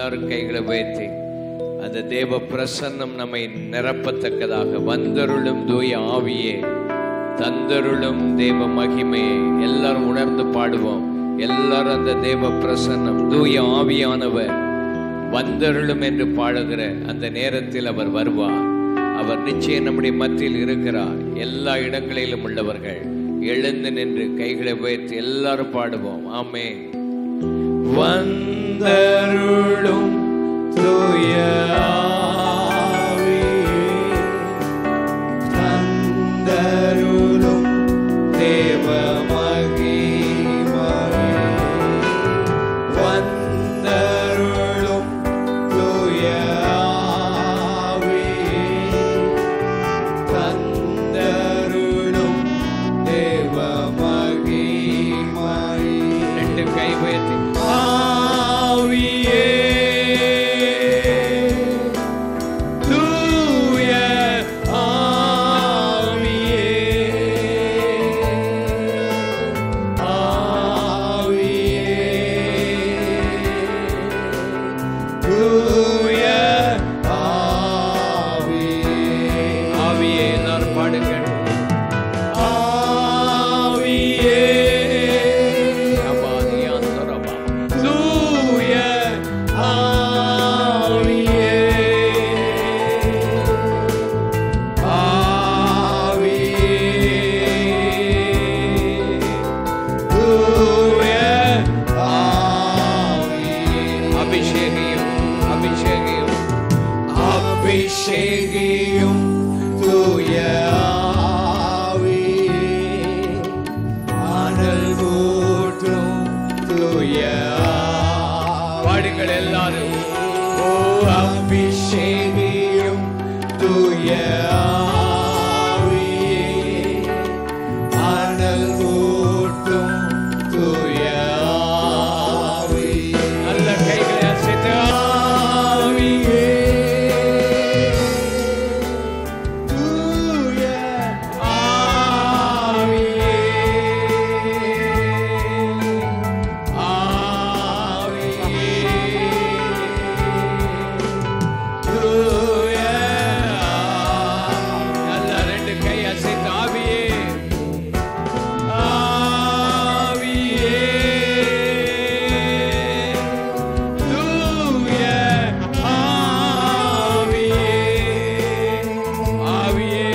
எல்லாரும் கைகளை உயர்த்தி அந்த தேவ பிரசன்னம் நம்மை நிரப்பத்தக்கதாக வந்தருளும் தூய ஆவியே தந்தருளும் தேவ மகிமையை எல்லாரும் உணர்ந்து பாடுவோம் எல்லாரும் அந்த தேவ பிரசன்னம் தூய ஆவியானவர் வந்தருளும் என்று பாடுகிற அந்த நேரத்தில் அவர் வருவார் அவர் நிச்சயம் நம்முடைய மத்தியில் இருக்கிறார் எல்லா இடங்களிலும் உள்ளவர்கள் எழுந்து நின்று கைகளை உயர்த்தி எல்லாரும் பாடுவோம் ஆமே வந்தருளும் தூய ஆவியே, தந்தருளும் தேவ மகிமையே, வந்தருளும் தூய ஆவியே, தந்தருளும் தேவ மகிமையே. ரெண்டு கை உயர்த்தி ஆவியே தூய ஆவியே ஆவியே தூய ஆவியே ஆவியே எல்லாரும் பாடுங்கள் ஆவியே அபாதியாந்தரபா. தூய ஆவியே ஆவியே தூய ஆவியே அபிஷேகியும் அபிஷேகியும் அபிஷேகியும் தூய ஆவியே அனல் ஊற்றும் தூய பாடுங்கள் எல்லாரும் ஓ அபிஷேகியும் தூய ஆவியே அனல் ஊற்றும் தூய ஆவியே நல்ல கைகளை அசைத்து ஆவியே தூய ஆவியே ஆவியே தூய நல்ல ரெண்டு கை அசைத்து ஆவியே ஆவியே தூய ஆவியே ஆவியே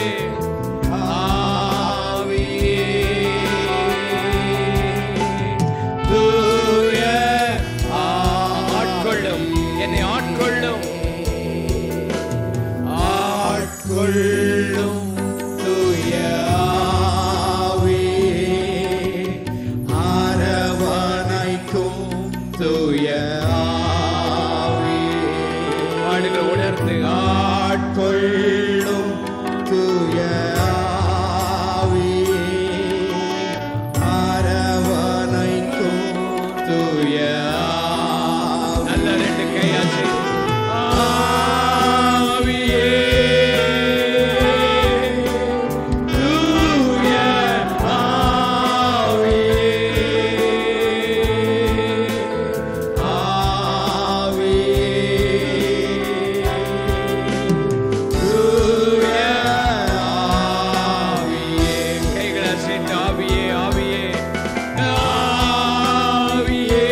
ஆவியே தூய ஆட்கொள்ளும் என்னை ஆட்கொள்ளும் ஆட்கொள்ளும் தூய ஆவியே அரவணைக்கும் தூய ஆவியே பாடுகள் உணர்ந்து ஆட்கொள்ளும் தூய ஆவியே அரவணைக்கும் தூய ஆவியே. நல்ல ரெண்டு கையாச்சு ஆவியே தூய ஆவியே ஆவியே தூய ஆவியே கைகளை அசைத்து ஆவியே ஆவியே ஆவியே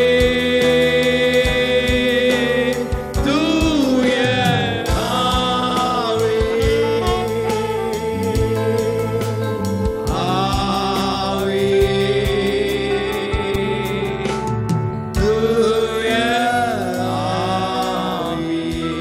தூய ஆவியே ஆவியே தூய ஆவியே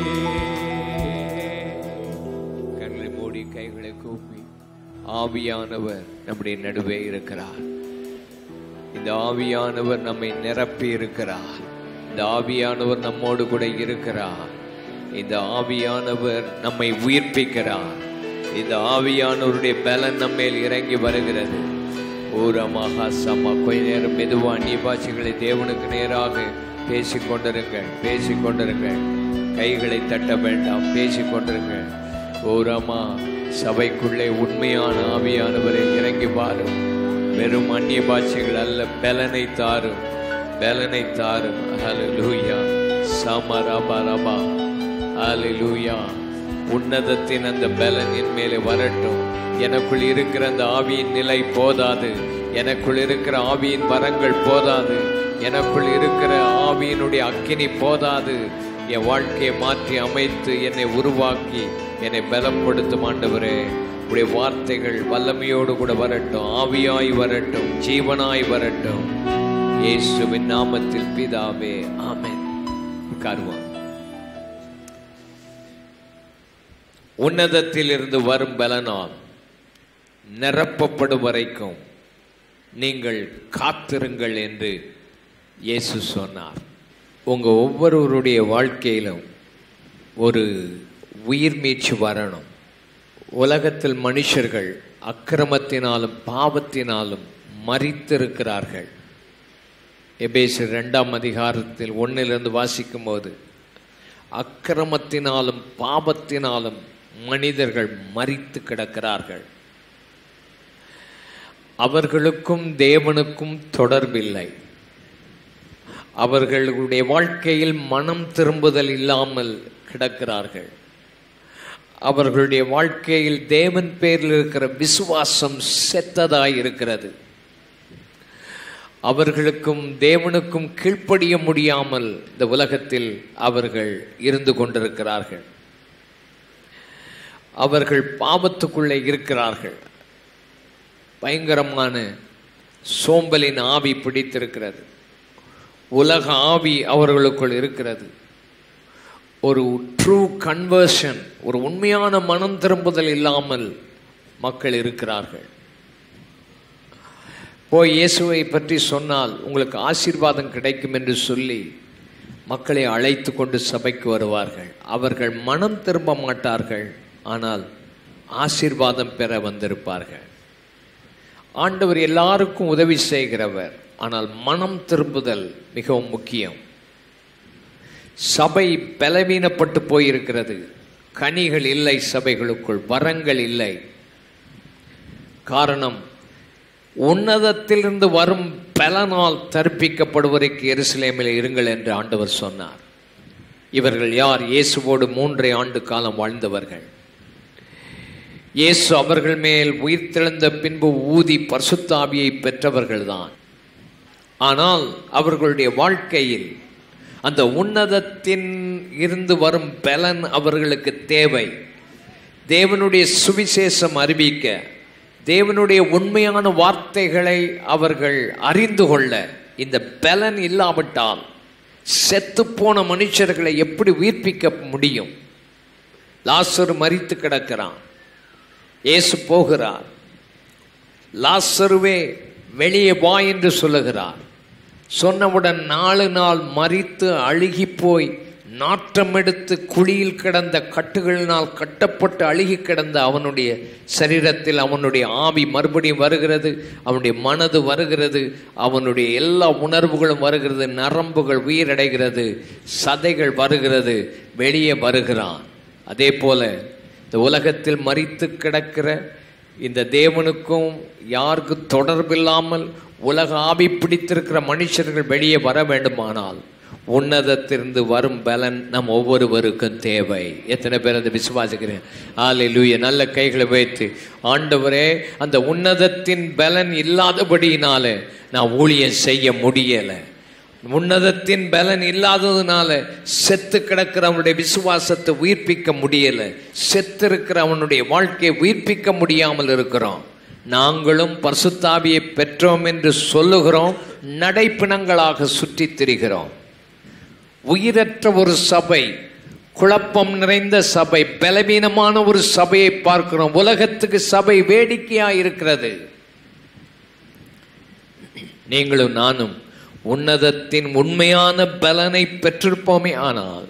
கண்களை மூடி கைகளை கூப்பி ஆவியானவர் நம்முடைய நடுவே இருக்கிறார் இந்த ஆவியானவர் நம்மை நிரப்பி இருக்கிறார் இந்த ஆவியானவர் நம்மோடு கூட இருக்கிறார் இந்த ஆவியானவர் நம்மை உயிர்ப்பிக்கிறார் இந்த ஆவியானவருடைய பலன் நம்மேல் இறங்கி வருகிறது ஊரமாக சம்மா கொஞ்ச நேரம் மெதுவா அந்நிய பாஷைகளை தேவனுக்கு நேராக பேசிக் கொண்டிருங்கள் பேசிக் கொண்டிருங்கள் கைகளை தட்ட வேண்டாம் பேசிக் கொண்டிருங்கள் ஓரமா சபைக்குள்ளே உண்மையான ஆவியானவரை இறங்கி பாரும் வெறும் அந்நிய பாஷைகள் அல்ல பலனை தாரும் பலனை தாரும் ஹalleluya சாமராபாரபா ஹalleluya உன்னதத்தின் அந்த பலன் என் மேலே வரட்டும் எனக்குள் இருக்கிற அந்த ஆவியின் நிலை போதாது எனக்குள் இருக்கிற ஆவியின் வரங்கள் போதாது எனக்குள் இருக்கிற ஆவியினுடைய அக்கினி போதாது என் வாழ்க்கையை மாற்றி அமைத்து என்னை உருவாக்கி என்னை பலப்படுத்தும் ஆண்டவரே உடைய வார்த்தைகள் வல்லமையோடு கூட வரட்டும் ஆவியாய் வரட்டும் ஜீவனாய் வரட்டும் இயேசுவின் நாமத்தில் பிதாவே ஆமென் உட்காருவோம் உன்னதத்தில் இருந்து வரும் பலனால் நிரப்பப்படும் வரைக்கும் நீங்கள் காத்திருங்கள் என்று இயேசு சொன்னார் உங்க ஒவ்வொருவருடைய வாழ்க்கையிலும் ஒரு உயிர் மீட்சி வரணும் உலகத்தில் மனுஷர்கள் அக்கிரமத்தினாலும் பாவத்தினாலும் மறித்திருக்கிறார்கள் எபேசு ரெண்டாம் அதிகாரத்தில் ஒன்னிலிருந்து வாசிக்கும் போது அக்கிரமத்தினாலும் பாவத்தினாலும் மனிதர்கள் மறித்து கிடக்கிறார்கள் அவர்களுக்கும் தேவனுக்கும் தொடர்பில்லை அவர்களுடைய வாழ்க்கையில் மனம் திரும்புதல் இல்லாமல் கிடக்கிறார்கள் அவர்களுடைய வாழ்க்கையில் தேவன் பேரில் இருக்கிற விசுவாசம் செத்ததாய் இருக்கிறது அவர்களுக்கும் தேவனுக்கும் கீழ்ப்படிய முடியாமல் இந்த உலகத்தில் அவர்கள் இருந்து கொண்டிருக்கிறார்கள் அவர்கள் பாவத்துக்குள்ளே இருக்கிறார்கள் பயங்கரமான சோம்பலின் ஆவி பிடித்திருக்கிறது உலக ஆவி அவர்களுக்குள் இருக்கிறது ஒரு ட்ரூ கன்வர்ஷன் ஒரு உண்மையான மனம் திரும்புதல் இல்லாமல் மக்கள் இருக்கிறார்கள் போய் இயேசுவை பற்றி சொன்னால் உங்களுக்கு ஆசீர்வாதம் கிடைக்கும் என்று சொல்லி மக்களை அழைத்து கொண்டு சபைக்கு வருவார்கள் அவர்கள் மனம் திரும்ப மாட்டார்கள் ஆனால் ஆசீர்வாதம் பெற வந்திருப்பார்கள் ஆண்டவர் எல்லாருக்கும் உதவி செய்கிறவர் ஆனால் மனம் திரும்புதல் மிகவும் முக்கியம் சபை பலவீனப்பட்டு போயிருக்கிறது கனிகள் இல்லை சபைகளுக்குள் வரங்கள் இல்லை காரணம் உன்னதத்திலிருந்து வரும் பலனால் தற்பிக்கப்படுவதற்கு எருசலேமில் இருங்கள் என்று ஆண்டவர் சொன்னார் இவர்கள் யார் இயேசுவோடு மூன்றை ஆண்டு காலம் வாழ்ந்தவர்கள் இயேசு அவர்கள் மேல் உயிர்த்தெழுந்த பின்பு ஊதி பரிசுத்தாவியை பெற்றவர்கள்தான் ஆனால் அவர்களுடைய வாழ்க்கையில் அந்த உன்னதத்தின் இருந்து வரும் பலன் அவர்களுக்கு தேவை தேவனுடைய சுவிசேஷம் அறிவிக்க தேவனுடைய உண்மையான வார்த்தைகளை அவர்கள் அறிந்து கொள்ள இந்த பலன் இல்லாவிட்டால் செத்துப்போன மனுஷர்களை எப்படி உயிர்ப்பிக்க முடியும் லாசரு மறித்து கிடக்கிறான் இயேசு போகிறார் லாசருவே வெளியே வா என்று சொல்லுகிறார் சொன்னவுடன் நாலு நாள் மறித்து அழுகி போய் நாற்றம் எடுத்து குழியில் கிடந்த கட்டுகளினால் கட்டப்பட்டு அழுகி கிடந்த அவனுடைய சரீரத்தில் அவனுடைய ஆவி மறுபடியும் வருகிறது அவனுடைய மனது வருகிறது அவனுடைய எல்லா உணர்வுகளும் வருகிறது நரம்புகள் உயிரடைகிறது சதைகள் வருகிறது வெளியே வருகிறான் அதே போல இந்த உலகத்தில் மறித்து கிடக்கிற இந்த தேவனுக்கும் யாருக்கு தொடர்பில்லாமல் உலக ஆவி பிடித்திருக்கிற மனுஷர்கள் வெளியே வர வேண்டுமானால் உன்னதத்திலிருந்து வரும் பலன் நம் ஒவ்வொருவருக்கும் தேவை எத்தனை பேர் அதை விசுவாசிக்கிறேன் ஆலை லூய நல்ல கைகளை வைத்து ஆண்டவரே அந்த உன்னதத்தின் பலன் இல்லாதபடியினால நான் ஊழியம் செய்ய முடியலை உன்னதத்தின் பலன் இல்லாததுனால செத்து கிடக்கிற அவனுடைய விசுவாசத்தை உயிர்ப்பிக்க முடியல செத்து இருக்கிற அவனுடைய வாழ்க்கையை உயிர்ப்பிக்க முடியாமல் இருக்கிறோம் நாங்களும் பரிசுத்தாவியை பெற்றோம் என்று சொல்லுகிறோம் நடைப்பிணங்களாக சுற்றித் திரிகிறோம் உயிரற்ற ஒரு சபை குழப்பம் நிறைந்த சபை பலவீனமான ஒரு சபையை பார்க்கிறோம் உலகத்துக்கு சபை வேடிக்கையா இருக்கிறது நீங்களும் நானும் உன்னதத்தின் உண்மையான பலனை பெற்றிருப்போமே ஆனால்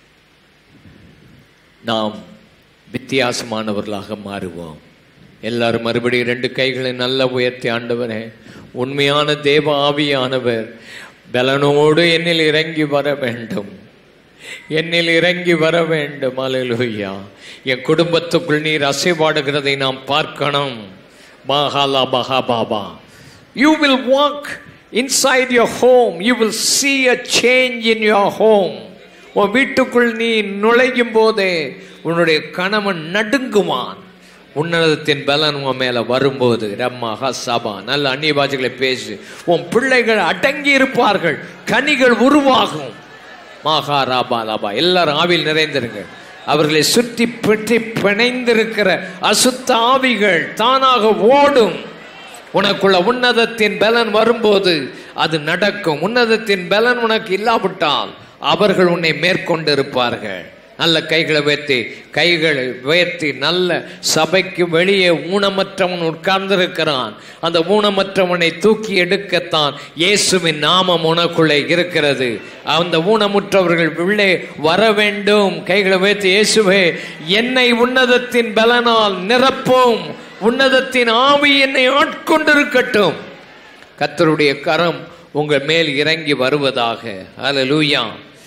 நாம் வித்தியாசமானவர்களாக மாறுவோம் எல்லாரும் மறுபடியும் ரெண்டு கைகளை நல்லா உயர்த்தி ஆண்டவரே உண்மையான தேவ ஆவியானவர் பலனோடு என்னில் இறங்கி வர வேண்டும் என்னில் இறங்கி வர வேண்டும் அலையிலுயா என் குடும்பத்துக்குள் நீர் அசைவாடுகிறதை நாம் பார்க்கணும் மகாலா பஹா பாபா you will walk inside your home you will see a change in your home உன் வீட்டுக்குள் நீ நுழையும் போதே உன்னுடைய கணவன் நடுங்குவான் உன்னதத்தின் பலன் உன் மேல வரும்போது ரம்மா ஹசபா நல்ல அந்நிய பாஷைகளை பேசு உன் பிள்ளைகள் அடங்கி இருப்பார்கள் கனிகள் உருவாகும் மாகா ராபா லாபா எல்லாரும் ஆவியில் நிறைந்திருங்க அவர்களை சுற்றி பற்றி பிணைந்திருக்கிற அசுத்த ஆவிகள் தானாக ஓடும் உனக்குள்ள உன்னதத்தின் பலன் வரும்போது அது நடக்கும் உன்னதத்தின் பலன் உனக்கு இல்லாவிட்டால் அவர்கள் உன்னை மேற்கொண்டு இருப்பார்கள் நல்ல கைகளை உயர்த்தி கைகளை உயர்த்தி நல்ல சபைக்கு வெளியே ஊனமற்றவன் உட்கார்ந்திருக்கிறான் அந்த ஊனமற்றவனை தூக்கி எடுக்கத்தான் இயேசுவின் நாமம் உனக்குள்ளே இருக்கிறது அந்த ஊனமுற்றவர்கள் உள்ளே வர வேண்டும் கைகளை உயர்த்தி இயேசுவே என்னை உன்னதத்தின் பலனால் நிரப்பும் உன்னதத்தின் ஆவி என்னை ஆட்கொண்டிருக்கட்டும் கர்த்தருடைய கரம் உங்கள் மேல் இறங்கி வருவதாக அல்லேலூயா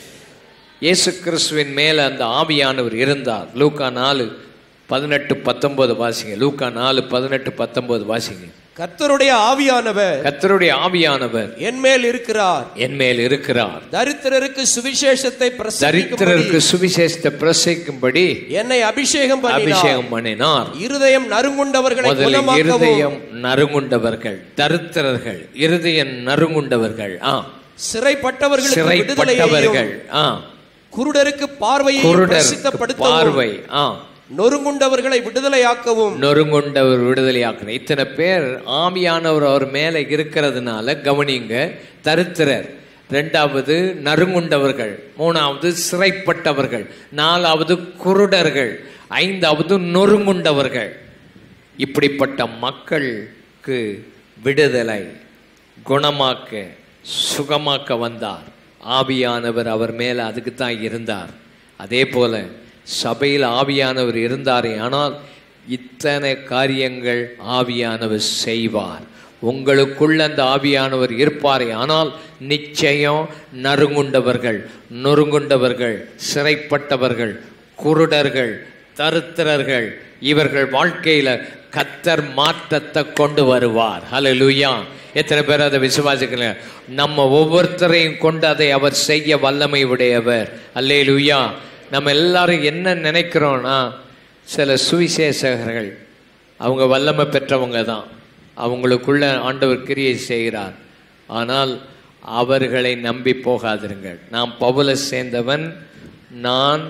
இயேசு கிறிஸ்துவின் மேல அந்த ஆவியானவர் இருந்தார் லூக்கா நாலு பதினெட்டு பத்தொன்பது வாசிங்க லூக்கா நாலு பதினெட்டு பத்தொன்பது வாசிங்க கர்த்தருடைய ஆவியானவர் கர்த்தருடைய ஆவியானவர் என் மேல் இருக்கிறார் என் மேல் இருக்கிறார் தரித்திரருக்கு சுவிசேஷத்தை பிரசங்கிக்கும்படி தரித்திரருக்கு சுவிசேஷத்தை பிரசைக்கும்படி என்னை அபிஷேகம் பண்ணினார் அபிஷேகம் பண்ணினார் இருதயம் நறுங்குண்டவர்களை முதல்ல குணமாக்கவும் இருதயம் நறுங்குண்டவர்கள் தரித்திரர்கள் இருதயம் நறுங்குண்டவர்கள் ஆ சிறைப்பட்டவர்களுக்கு விடுதலையையும் சிறைப்பட்டவர்கள் ஆ குருடருக்கு பார்வையை குருடர் பிரசித்தப்படுத்தவும் பார்வை ஆ நொறுங்குண்டவர்களை விடுதலையாக்கவும் நொறுங்குண்டவர் விடுதலையாக்கணும் இத்தனை பேர் ஆவியானவர் அவர் மேலே இருக்கிறதுனால கவனிங்க தரித்திரர் ரெண்டாவது நறுங்குண்டவர்கள் மூணாவது சிறைப்பட்டவர்கள் நாலாவது குருடர்கள் ஐந்தாவது நொறுங்குண்டவர்கள் இப்படிப்பட்ட மக்களுக்கு விடுதலை குணமாக்க சுகமாக்க வந்தார் ஆவியானவர் அவர் மேலே அதுக்கு தான் இருந்தார் அதே போல சபையில் ஆவியானவர் இருந்தாரே ஆனால் இத்தனை காரியங்கள் ஆவியானவர் செய்வார் உங்களுக்குள்ள அந்த ஆவியானவர் இருப்பாரே ஆனால் நிச்சயம் நறுங்குண்டவர்கள் நொறுங்குண்டவர்கள் சிறைப்பட்டவர்கள் குருடர்கள் தருத்திரர்கள் இவர்கள் வாழ்க்கையில கத்தர் மாற்றத்தை கொண்டு வருவார் ஹalleluya எத்தனை பேர் அதை விசுவாசிக்கல நம்ம ஒவ்வொருத்தரையும் கொண்டு அதை அவர் செய்ய வல்லமை உடையவர் அல்லேலூயா நம்ம எல்லாரும் என்ன நினைக்கிறோம்னா சில சுவிசேஷகர்கள் அவங்க வல்லமை பெற்றவங்க தான் அவங்களுக்குள்ள ஆண்டவர் கிரியை செய்கிறார் ஆனால் அவர்களை நம்பி போகாதிருங்கள் நான் பவுலை சேர்ந்தவன் நான்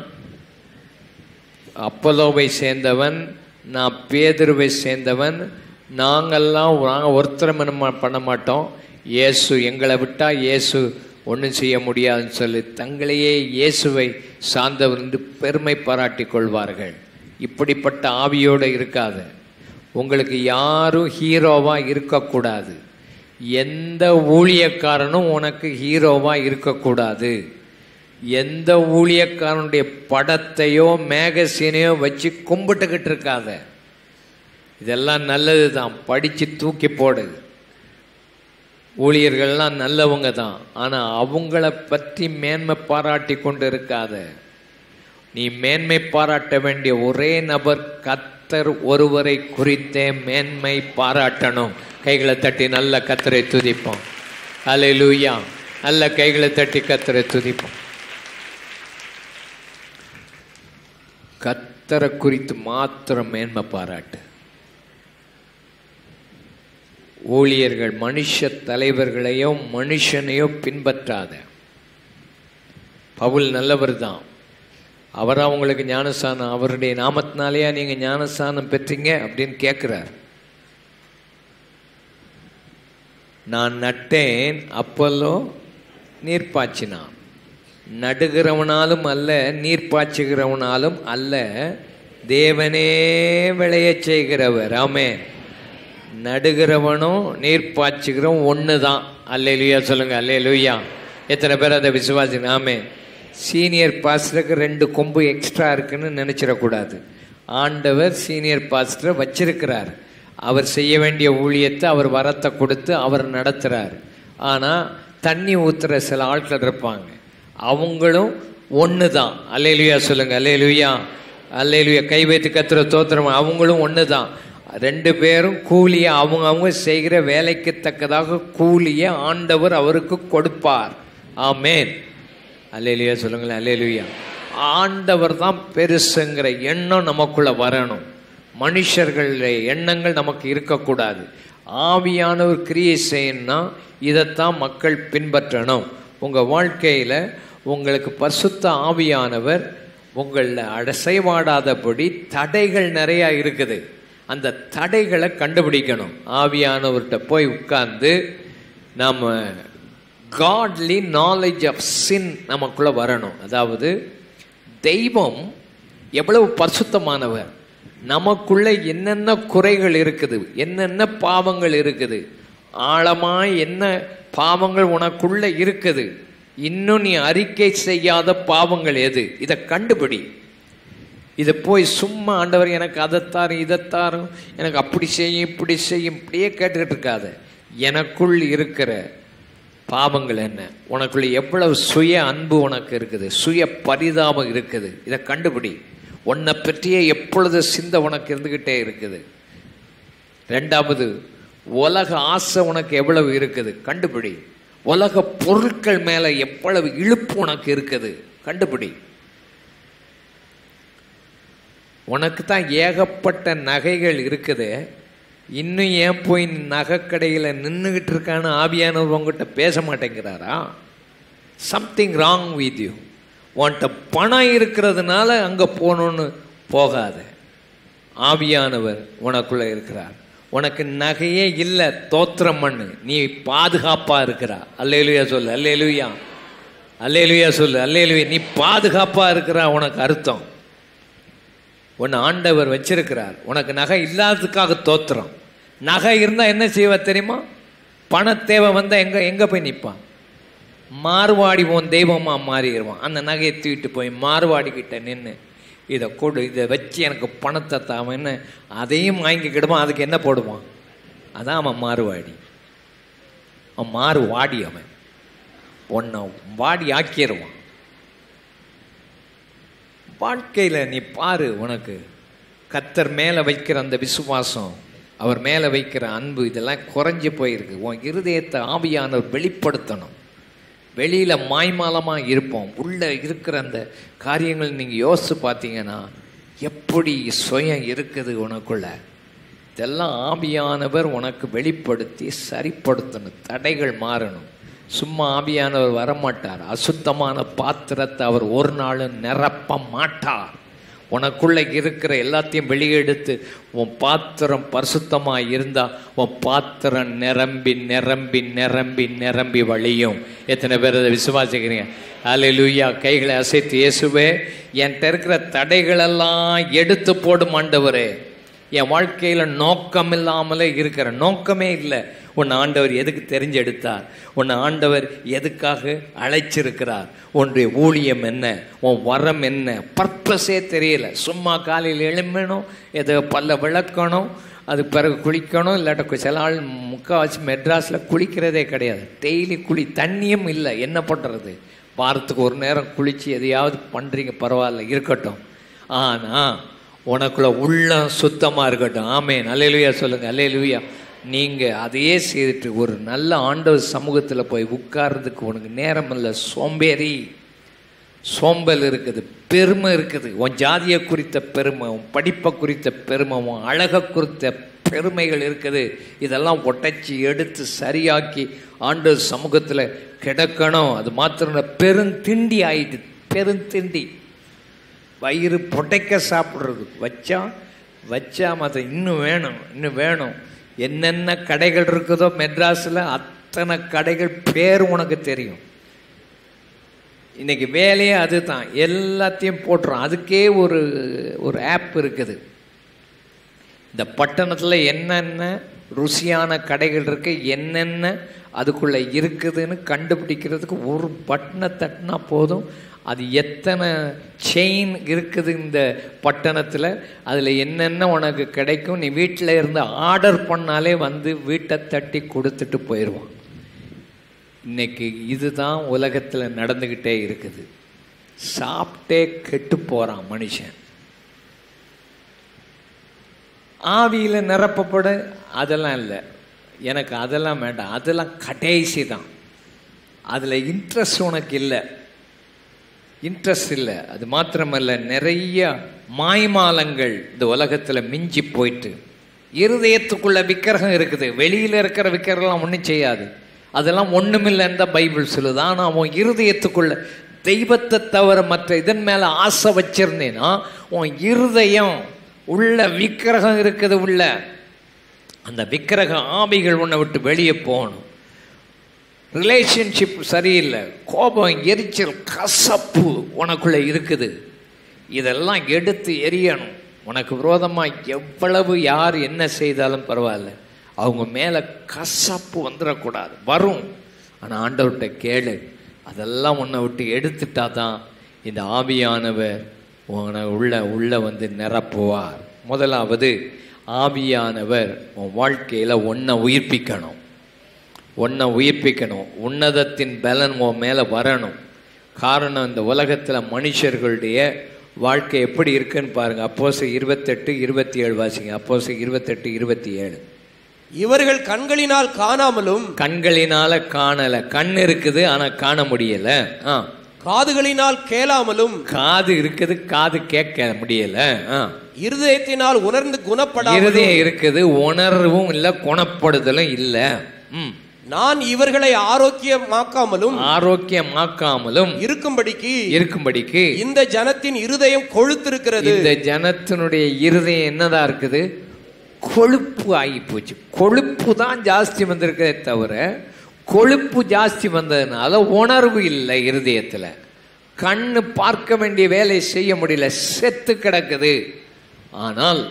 அப்பலோவை சேர்ந்தவன் நான் பேதுருவை சேர்ந்தவன் நாங்கள்லாம் நாங்கள் ஒருத்தரம் பண்ண மாட்டோம் இயேசு எங்களை விட்டால் இயேசு ஒன்றும் செய்ய முடியாதுன்னு சொல்லி தங்களையே இயேசுவை சார்ந்தவர் என்று பெருமை பாராட்டி கொள்வார்கள் இப்படிப்பட்ட ஆவியோடு இருக்காது உங்களுக்கு யாரும் ஹீரோவாக இருக்கக்கூடாது எந்த ஊழியக்காரனும் உனக்கு ஹீரோவாக இருக்கக்கூடாது எந்த ஊழியக்காரனுடைய படத்தையோ மேகசீனையோ வச்சு கும்பிட்டுக்கிட்டு இருக்காத இதெல்லாம் நல்லது தான் படித்து தூக்கி போடு ஊழியர்கள்லாம் நல்லவங்க தான் ஆனால் அவங்கள பற்றி மேன்மை பாராட்டி கொண்டு இருக்காத நீ மேன்மை பாராட்ட வேண்டிய ஒரே நபர் கத்தர் ஒருவரை குறித்தே மேன்மை பாராட்டணும் கைகளை தட்டி நல்ல கத்தரை துதிப்போம் அல்லேலூயா நல்ல கைகளை தட்டி கத்தரை துதிப்போம் கத்தரை குறித்து மாத்திரம் மேன்மை பாராட்டு ஊழியர்கள் மனுஷ தலைவர்களையோ மனுஷனையோ பின்பற்றாத பவுல் நல்லவர் தான் அவர் அவங்களுக்கு ஞானஸ்தானம் அவருடைய நாமத்தினாலேயா நீங்க ஞானஸ்தானம் பெற்றீங்க அப்படின்னு கேட்கிறார் நான் நட்டேன் அப்பல்லோ நீர் பாய்ச்சினான் நடுகிறவனாலும் அல்ல நீர் பாய்ச்சுகிறவனாலும் அல்ல தேவனே விளையச் செய்கிறவர் ஆமே நடுகிறவனும் நீர் பாய்ச்சுகிறவன் ஒன்று தான் அல்லேலுயா சொல்லுங்க அல்லேலுயா எத்தனை பேர் அதை விசுவாசி ஆமே சீனியர் பாஸ்டருக்கு ரெண்டு கொம்பு எக்ஸ்ட்ரா இருக்குன்னு நினச்சிடக்கூடாது ஆண்டவர் சீனியர் பாஸ்டரை வச்சிருக்கிறார் அவர் செய்ய வேண்டிய ஊழியத்தை அவர் வரத்தை கொடுத்து அவர் நடத்துகிறார் ஆனால் தண்ணி ஊற்றுற சில ஆட்கள் இருப்பாங்க அவங்களும் ஒன்று தான் அல்லேலுயா சொல்லுங்க அல்லேலுயா அல்லேலுயா கை வைத்து கத்துற தோத்திரம் அவங்களும் ஒன்று தான் ரெண்டு பேரும் கூலியை அவங்க அவங்க செய்கிற வேலைக்கு தக்கதாக கூலியை ஆண்டவர் அவருக்கு கொடுப்பார் ஆமேன் அல்லேலுயா சொல்லுங்களேன் அல்லேலுயா ஆண்டவர் தான் பெருசுங்கிற எண்ணம் நமக்குள்ள வரணும் மனுஷர்களுடைய எண்ணங்கள் நமக்கு இருக்கக்கூடாது ஆவியானவர் கிரியை செய்யணும்னா இதைத்தான் மக்கள் பின்பற்றணும் உங்கள் வாழ்க்கையில் உங்களுக்கு பசுத்த ஆவியானவர் உங்களில் அடைசைவாடாதபடி தடைகள் நிறையா இருக்குது அந்த தடைகளை கண்டுபிடிக்கணும் ஆவியானவர்கிட்ட போய் உட்கார்ந்து நாம் காட்லி நாலேஜ் ஆஃப் சின் நமக்குள்ள வரணும் அதாவது தெய்வம் எவ்வளவு பரிசுத்தமானவர் நமக்குள்ள என்னென்ன குறைகள் இருக்குது என்னென்ன பாவங்கள் இருக்குது ஆழமா என்ன பாவங்கள் உனக்குள்ள இருக்குது இன்னும் நீ அறிக்கை செய்யாத பாவங்கள் எது இதை கண்டுபிடி இதை போய் சும்மா ஆண்டவர் எனக்கு அதைத்தாரும் இதைத்தாரும் எனக்கு அப்படி செய்யும் இப்படி செய்யும் இப்படியே கேட்டுக்கிட்டு இருக்காத எனக்குள் இருக்கிற பாவங்கள் என்ன உனக்குள்ள எவ்வளவு சுய அன்பு உனக்கு இருக்குது சுய பரிதாபம் இருக்குது இதை கண்டுபிடி உன்னை பற்றியே எப்பொழுது சிந்த உனக்கு இருந்துக்கிட்டே இருக்குது ரெண்டாவது உலக ஆசை உனக்கு எவ்வளவு இருக்குது கண்டுபிடி உலக பொருட்கள் மேல எவ்வளவு இழுப்பு உனக்கு இருக்குது கண்டுபிடி உனக்கு தான் ஏகப்பட்ட நகைகள் இருக்குது இன்னும் ஏன் போய் நகைக்கடையில் நின்றுக்கிட்டு இருக்கான்னு ஆவியானவர் உங்ககிட்ட பேச மாட்டேங்கிறாரா சம்திங் ராங் வித் யூ உன்கிட்ட பணம் இருக்கிறதுனால அங்கே போகணுன்னு போகாத ஆவியானவர் உனக்குள்ளே இருக்கிறார் உனக்கு நகையே இல்லை தோத்திரம் பண்ணு நீ பாதுகாப்பாக இருக்கிறா அல்லேலுயா சொல்லு அல்லேலுயா அல்லேலுயா சொல்லு அல்லேலுயா நீ பாதுகாப்பாக இருக்கிறா உனக்கு அர்த்தம் உன்னை ஆண்டவர் வச்சிருக்கிறார் உனக்கு நகை இல்லாததுக்காக தோத்துறோம் நகை இருந்தால் என்ன செய்வ தெரியுமா பண தேவை வந்தால் எங்கே எங்கே போய் நிற்பான் மார்வாடி உன் தெய்வமாக மாறிடுவான் அந்த நகையை தூக்கிட்டு போய் மார்வாடி கிட்ட நின்று இதை கொடு இதை வச்சு எனக்கு பணத்தை தாமன்னு அதையும் வாங்கிக்கிடுவான் அதுக்கு என்ன போடுவான் அதான் அவன் மாறுவாடி அவன் மாறு வாடி அவன் உன்னை வாடி ஆக்கிடுவான் வாழ்க்கையில் நீ பாரு உனக்கு கத்தர் மேலே வைக்கிற அந்த விசுவாசம் அவர் மேலே வைக்கிற அன்பு இதெல்லாம் குறைஞ்சி போயிருக்கு உன் இருதயத்தை ஆவியானவர் வெளிப்படுத்தணும் வெளியில் மாய்மாலமாக இருப்போம் உள்ளே இருக்கிற அந்த காரியங்கள் நீங்கள் யோசித்து பார்த்தீங்கன்னா எப்படி சுயம் இருக்குது உனக்குள்ள இதெல்லாம் ஆவியானவர் உனக்கு வெளிப்படுத்தி சரிப்படுத்தணும் தடைகள் மாறணும் சும்மா ஆவியானவர் வரமாட்டார் அசுத்தமான பாத்திரத்தை அவர் ஒரு நாளும் நிரப்ப மாட்டார் உனக்குள்ள இருக்கிற எல்லாத்தையும் வெளியெடுத்து உன் பாத்திரம் பரிசுத்தமாக இருந்தா உன் பாத்திரம் நிரம்பி நிரம்பி நிரம்பி நிரம்பி வழியும் எத்தனை பேர் அதை விசுவாசிக்கிறீங்க அல்லேலூயா கைகளை அசைத்து இயேசுவே என்கிட்ட இருக்கிற தடைகளெல்லாம் எடுத்து போடும் ஆண்டவரே என் வாழ்க்கையில் நோக்கம் இல்லாமலே இருக்கிற நோக்கமே இல்லை உன் ஆண்டவர் எதுக்கு தெரிஞ்செடுத்தார் உன் ஆண்டவர் எதுக்காக அழைச்சிருக்கிறார் உன்னுடைய ஊழியம் என்ன உன் வரம் என்ன பர்பஸே தெரியல சும்மா காலையில் எழும்பணும் எதை பல்ல விளக்கணும் அது பிறகு குளிக்கணும் இல்லாட்ட சில ஆள் முக்கால்வாசி மெட்ராஸில் குளிக்கிறதே கிடையாது டெய்லி குளி தண்ணியும் இல்லை என்ன பண்ணுறது வாரத்துக்கு ஒரு நேரம் குளித்து எதையாவது பண்ணுறீங்க பரவாயில்ல இருக்கட்டும் ஆனால் உனக்குள்ள உள்ளம் சுத்தமாக இருக்கட்டும் ஆமேன் அல்லேலுயா சொல்லுங்கள் அல்லேலுயா நீங்கள் அதையே செய்துட்டு ஒரு நல்ல ஆண்டவர் சமூகத்தில் போய் உட்கார்றதுக்கு உனக்கு நேரம் இல்லை சோம்பேறி சோம்பல் இருக்குது பெருமை இருக்குது உன் ஜாதியை குறித்த பெருமை உன் படிப்பை குறித்த பெருமை உன் அழகை குறித்த பெருமைகள் இருக்குது இதெல்லாம் ஒட்டச்சி எடுத்து சரியாக்கி ஆண்டவர் சமூகத்தில் கிடக்கணும் அது மாத்திரம் பெருந்திண்டி ஆயிட்டு பெருந்திண்டி வயிறு புடைக்க சாப்பிட்றது வச்சா வச்சா மற்ற இன்னும் வேணும் இன்னும் வேணும் என்னென்ன கடைகள் இருக்குதோ மெட்ராஸில் அத்தனை கடைகள் பேர் உனக்கு தெரியும் இன்னைக்கு வேலையே அதுதான் எல்லாத்தையும் போட்டுரும் அதுக்கே ஒரு ஒரு ஆப் இருக்குது இந்த பட்டணத்தில் என்னென்ன ருசியான கடைகள் இருக்கு என்னென்ன அதுக்குள்ளே இருக்குதுன்னு கண்டுபிடிக்கிறதுக்கு ஒரு பட்டனை தட்டினா போதும் அது எத்தனை செயின் இருக்குது இந்த பட்டணத்தில் அதில் என்னென்ன உனக்கு கிடைக்கும் நீ வீட்டில் இருந்து ஆர்டர் பண்ணாலே வந்து வீட்டை தட்டி கொடுத்துட்டு போயிடுவான் இன்னைக்கு இதுதான் உலகத்தில் நடந்துக்கிட்டே இருக்குது சாப்பிட்டே கெட்டு போகிறான் மனுஷன் ஆவியில் நிரப்பப்பட அதெல்லாம் இல்லை எனக்கு அதெல்லாம் வேண்டாம் அதெல்லாம் கடைசி தான் அதில் இன்ட்ரெஸ்ட் உனக்கு இல்லை இன்ட்ரெஸ்ட் இல்லை அது மாத்திரமல்ல நிறைய மாய்மாலங்கள் இந்த உலகத்தில் மிஞ்சி போயிட்டு இருதயத்துக்குள்ள விக்கிரகம் இருக்குது வெளியில் இருக்கிற விக்கிரகம்லாம் ஒன்றும் செய்யாது அதெல்லாம் ஒன்றுமில்லைன்னு தான் பைபிள் சொல்லுது ஆனால் அவன் இருதயத்துக்குள்ள தெய்வத்தை தவிர மற்ற இதன் மேலே ஆசை வச்சிருந்தேன்னா உன் இருதயம் உள்ள விக்கிரகம் இருக்குது உள்ள அந்த விக்கிரக ஆவிகள் உன்னை விட்டு வெளியே போகணும் ரிலேஷன்ஷிப் சரியில்லை கோபம் எரிச்சல் கசப்பு உனக்குள்ள இருக்குது இதெல்லாம் எடுத்து எரியணும் உனக்கு விரோதமாக எவ்வளவு யார் என்ன செய்தாலும் பரவாயில்ல அவங்க மேலே கசப்பு வந்துடக்கூடாது வரும் ஆனால் ஆண்டவர்கிட்ட கேளு அதெல்லாம் உன்னை விட்டு எடுத்துட்டா தான் இந்த ஆவியானவர் உன்னை உள்ள உள்ள வந்து நிரப்புவார் முதலாவது ஆவியானவர் உன் வாழ்க்கையில் ஒன்றை உயிர்ப்பிக்கணும் உன்னை உயிர்ப்பிக்கணும் உன்னதத்தின் பலன் உன் மேலே வரணும் காரணம் இந்த உலகத்தில் மனுஷர்களுடைய வாழ்க்கை எப்படி இருக்குன்னு பாருங்க அப்போஸ் இருபத்தெட்டு இருபத்தி ஏழு வாசிங்க அப்போஸ் இருபத்தெட்டு இருபத்தி ஏழு இவர்கள் கண்களினால் காணாமலும் கண்களினால காணல கண் இருக்குது ஆனா காண முடியல ஆ காதுகளினால் கேளாமலும் காது இருக்குது காது கேட்க முடியல ஆ இருதயத்தினால் உணர்ந்து குணப்படாமலும் இருதயம் இருக்குது உணர்வும் இல்லை குணப்படுதலும் இல்லை ம் நான் இவர்களை ஆரோக்கியமாக்காமலும் ஆரோக்கியமாக்காமலும் இருக்கும்படிக்கு இருக்கும்படிக்கு இந்த ஜனத்தின் இருதயம் கொழுத்திருக்கிறது இந்த ஜனத்தினுடைய இருதயம் என்னதா இருக்குது கொழுப்பு ஆகி போச்சு கொழுப்பு தான் ஜாஸ்தி வந்திருக்கே தவிர கொழுப்பு ஜாஸ்தி வந்ததுனால உணர்வு இல்லை இருதயத்துல கண்ணு பார்க்க வேண்டிய வேலையை செய்ய முடியல செத்து கிடக்குது ஆனால்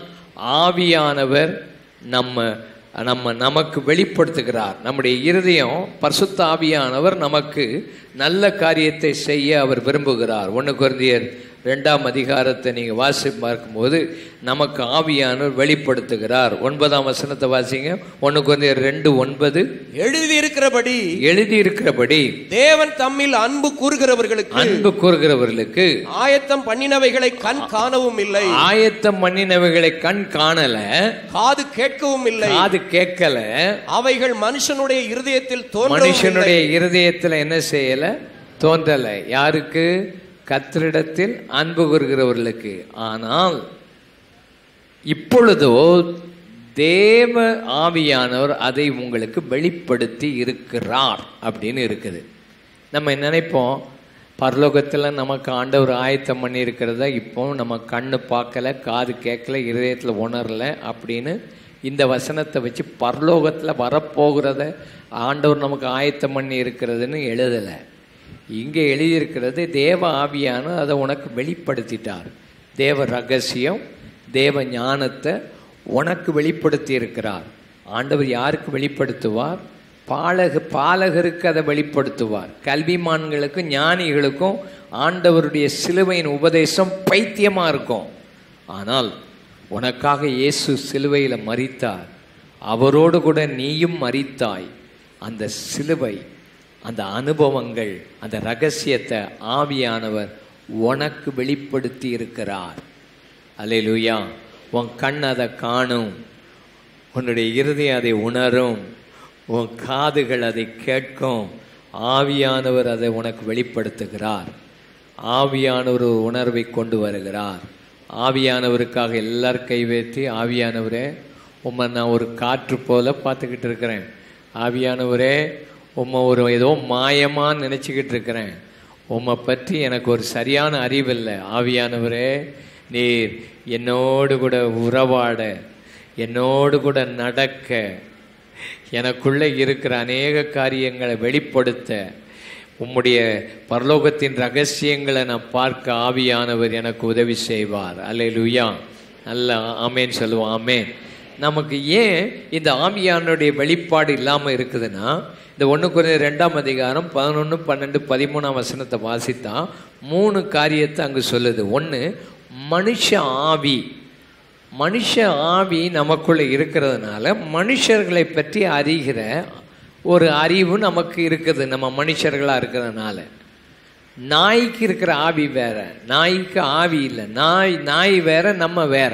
ஆவியானவர் நம்ம நம்ம நமக்கு வெளிப்படுத்துகிறார் நம்முடைய இருதயம் பரிசுத்த ஆவியானவர் நமக்கு நல்ல காரியத்தை செய்ய அவர் விரும்புகிறார் ஒன்று குருந்தியர் ரெண்டாம் அதிகாரத்தை நீங்கள் வாசி பார்க்கும்போது நமக்கு ஆவியானவர் வெளிப்படுத்துகிறார் ஒன்பதாம் வசனத்தை வாசிங்க ஒன்று குருந்தியர் ரெண்டு ஒன்பது எழுதியிருக்கிறபடி எழுதியிருக்கிறபடி தேவன் தம்மில் அன்பு கூறுகிறவர்களுக்கு அன்பு கூறுகிறவர்களுக்கு ஆயத்தம் பண்ணினவைகளை கண் காணவும் இல்லை ஆயத்தம் பண்ணினவைகளை கண் காணல காது கேட்கவும் இல்லை காது கேட்கல அவைகள் மனுஷனுடைய இருதயத்தில் தோன்றவும் இல்லை மனுஷனுடைய இருதயத்தில் என்ன செய்யல தோன்றல யாருக்கு கத்திரிடத்தில் அன்பு கூறுகிறவர்களுக்கு ஆனால் இப்பொழுதோ தேவ ஆவியானவர் அதை உங்களுக்கு வெளிப்படுத்தி இருக்கிறார் அப்படின்னு இருக்குது நம்ம நினைப்போம் பரலோகத்தில் நமக்கு ஆண்டவர் ஆயத்தம் பண்ணி இருக்கிறத இப்போ நம்ம கண்ணு பார்க்கல காது கேட்கல இருதயத்தில் உணரல அப்படின்னு இந்த வசனத்தை வச்சு பரலோகத்தில் வரப்போகிறத ஆண்டவர் நமக்கு ஆயத்தம் பண்ணி இருக்கிறதுன்னு எழுதலை இங்கே எழுதியிருக்கிறது தேவ ஆவியான அதை உனக்கு வெளிப்படுத்திட்டார் தேவ ரகசியம் தேவ ஞானத்தை உனக்கு வெளிப்படுத்தி இருக்கிறார் ஆண்டவர் யாருக்கு வெளிப்படுத்துவார் பாலக பாலகருக்கு அதை வெளிப்படுத்துவார் கல்விமான்களுக்கும் ஞானிகளுக்கும் ஆண்டவருடைய சிலுவையின் உபதேசம் பைத்தியமாக இருக்கும் ஆனால் உனக்காக இயேசு சிலுவையில் மரித்தார் அவரோடு கூட நீயும் மரித்தாய் அந்த சிலுவை அந்த அனுபவங்கள் அந்த ரகசியத்தை ஆவியானவர் உனக்கு வெளிப்படுத்தி இருக்கிறார் அல்லேலூயா உன் கண் அதை காணும் உன்னுடைய இருதயம் அதை உணரும் உன் காதுகள் அதை கேட்கும் ஆவியானவர் அதை உனக்கு வெளிப்படுத்துகிறார் ஆவியானவர் ஒரு உணர்வை கொண்டு வருகிறார் ஆவியானவருக்காக எல்லாரும் கை வைத்து ஆவியானவரே உம்மை நான் ஒரு காற்று போல பார்த்துக்கிட்டு இருக்கிறேன் ஆவியானவரே உம்மை ஒரு ஏதோ மாயமாக நினச்சிக்கிட்டு இருக்கிறேன் உம்மை பற்றி எனக்கு ஒரு சரியான அறிவில்லை ஆவியானவரே நீர் என்னோடு கூட உறவாட என்னோடு கூட நடக்க எனக்குள்ளே இருக்கிற அநேக காரியங்களை வெளிப்படுத்த உம்முடைய பரலோகத்தின் ரகசியங்களை நான் பார்க்க ஆவியானவர் எனக்கு உதவி செய்வார் அல்லே லுயா நல்ல ஆமேன்னு சொல்லுவோம் ஆமேன் நமக்கு ஏன் இந்த ஆவியானுடைய வெளிப்பாடு இல்லாமல் இருக்குதுன்னா இந்த ஒன்று குறைந்த ரெண்டாம் அதிகாரம் பதினொன்று பன்னெண்டு பதிமூணாம் வசனத்தை வாசித்தா மூணு காரியத்தை அங்கே சொல்லுது ஒன்று மனுஷ ஆவி மனுஷ ஆவி நமக்குள்ள இருக்கிறதுனால மனுஷர்களை பற்றி அறிகிற ஒரு அறிவு நமக்கு இருக்குது நம்ம மனுஷர்களாக இருக்கிறதுனால நாய்க்கு இருக்கிற ஆவி வேற நாய்க்கு ஆவி இல்லை நாய் நாய் வேற நம்ம வேற